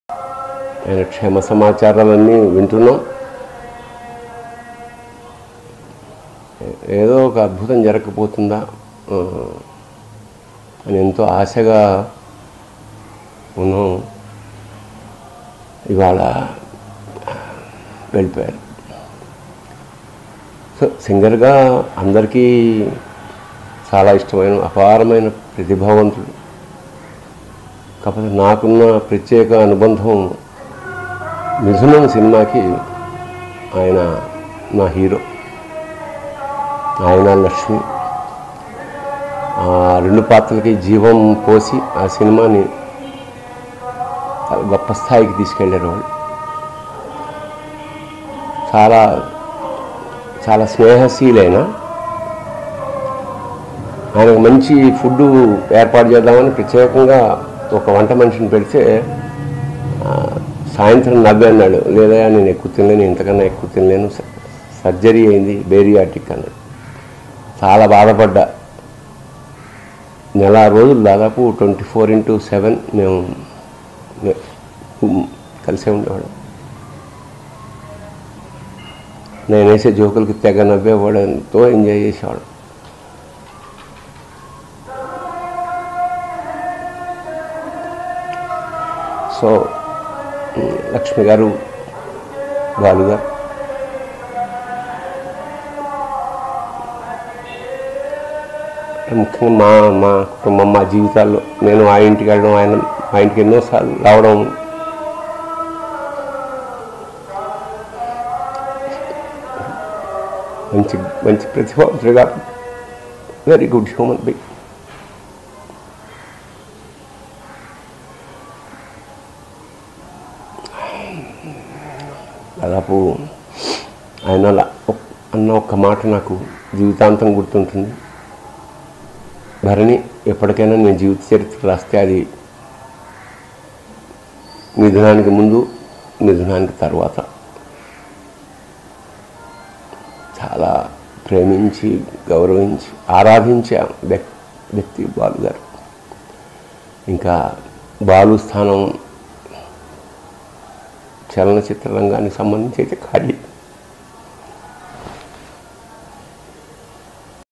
ఆయన క్షేమ సమాచారాలన్నీ వింటున్నాం ఏ- ఏదో ఒక అద్భుతం జరగకపోతుందా ఆ, అని ఎంతో ఆశగా ఉన్నాం ఇవాళ వెళ్ళిపోయారు సో సింగర్గా అందరికీ చాలా ఇష్టమైన అపారమైన ప్రతిభావంతుడు కాకపోతే నాకున్న ప్రత్యేక అనుబంధం మిథునం సినిమాకి ఆయన నా హీరో ఆయన లక్ష్మి ఆ రెండు పాత్రలకి జీవం పోసి ఆ సినిమాని చాలా గొప్ప స్థాయికి తీసుకెళ్ళారు వాళ్ళు చాలా చాలా స్నేహశీలైన ఆయనకు మంచి ఫుడ్ ఏర్పాటు చేద్దామని ప్రత్యేకంగా ఒక వంట మనిషిని పెడితే ఆ, సాయంత్రం నవ్వి అన్నాడు లేదా నేను ఎక్కువ తినలేను ఇంతకన్నా ఎక్కువ తినలేను స- సర్జరీ అయింది బేరియాటిక్ అన్నాడు చాలా బాధపడ్డా నెల రోజులు దాదాపు ట్వంటీ ఫోర్ ఇంటూ సెవెన్ మేము మే- ఉమ్, కలిసే ఉండేవాడు నేను వేసే జోకులకి తెగ నవ్వేవాడు ఎంతో ఎంజాయ్ చేసేవాడు సో ఉమ్, లక్ష్మి గారు బాలు గారు ముఖ్యంగా మా మా కుటుంబం మా జీవితాల్లో నేను ఆ ఇంటికి వెళ్ళడం ఆయన మా ఇంటికి ఎన్నోసార్లు రావడం మంచి మంచి ప్రతిభావంతుడిగా వెరీ గుడ్ హ్యూమన్ బీ దాదాపు ఆయన అలా ఒక్- అన్న ఒక్క మాట నాకు జీవితాంతం గుర్తుంటుంది భరణి ఎప్పటికైనా నేను జీవిత చరిత్ర రాస్తే అది మిథునానికి ముందు మిథునానికి తర్వాత చాలా ప్రేమించి గౌరవించి ఆరాధించే వ్యక్- వ్యక్తి బాలు గారు ఇంకా బాలు స్థానం చలనచిత్ర రంగానికి సంబంధించి అయితే ఖాళీ